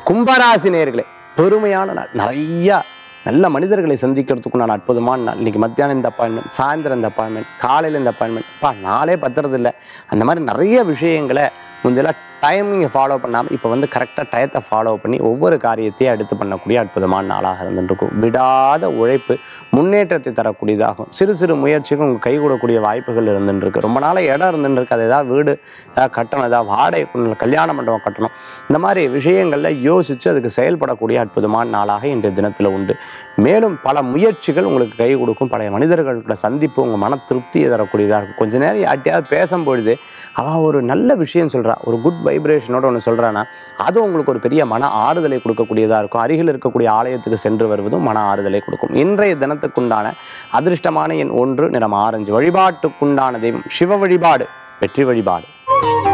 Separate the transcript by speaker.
Speaker 1: கும்பராசி நேர்களே பெருமையான நாள் நிறைய நல்ல மனிதர்களை சந்திக்கிறதுக்குண்டான அற்புதமான நாள் இன்னைக்கு மத்தியானம் இந்த அப்பாயின்மெண்ட் சாயந்தரம் இந்த அப்பாயின்மெண்ட் காலையில் இந்த அப்பாயின்மெண்ட் பா நாளே பத்துறது இல்லை அந்த மாதிரி நிறைய விஷயங்களை முந்தையெல்லாம் டைமிங்கை ஃபாலோ பண்ணாமல் இப்போ வந்து கரெக்டாக டயத்தை ஃபாலோ பண்ணி ஒவ்வொரு காரியத்தையும் எடுத்து பண்ணக்கூடிய அற்புதமான நாளாக இருந்துருக்கும் விடாத உழைப்பு முன்னேற்றத்தை தரக்கூடியதாகும் சிறு சிறு முயற்சிகள் உங்களுக்கு கை கூடக்கூடிய வாய்ப்புகள் இருந்துருக்கு ரொம்ப நாளாக இடம் இருந்துருக்கு அது ஏதாவது வீடு ஏதாவது கட்டணும் ஏதாவது வாடகை கொடுக்கணும், கல்யாண மண்டபம் கட்டணும் இந்த மாதிரி விஷயங்களில் யோசித்து அதுக்கு செயல்படக்கூடிய அற்புதமான நாளாக இன்றைய தினத்தில் உண்டு மேலும் பல முயற்சிகள் உங்களுக்கு கை கொடுக்கும் பழைய மனிதர்களோட சந்திப்பு உங்கள் மன திருப்தியை தரக்கூடியதாக இருக்கும் கொஞ்ச நேரம் யார்ட்டையாவது பேசும்பொழுது அவள் ஒரு நல்ல விஷயம் சொல்கிறா ஒரு குட் வைப்ரேஷனோட ஒன்று சொல்கிறான்னா அது உங்களுக்கு ஒரு பெரிய மன ஆறுதலை கொடுக்கக்கூடியதாக இருக்கும் அருகில் இருக்கக்கூடிய ஆலயத்துக்கு சென்று வருவதும் மன ஆறுதலை கொடுக்கும் இன்றைய தினத்துக்குண்டான அதிர்ஷ்டமான எண் ஒன்று நிறம் ஆரஞ்சு வழிபாட்டுக்குண்டான தெய்வம் சிவ வழிபாடு வெற்றி வழிபாடு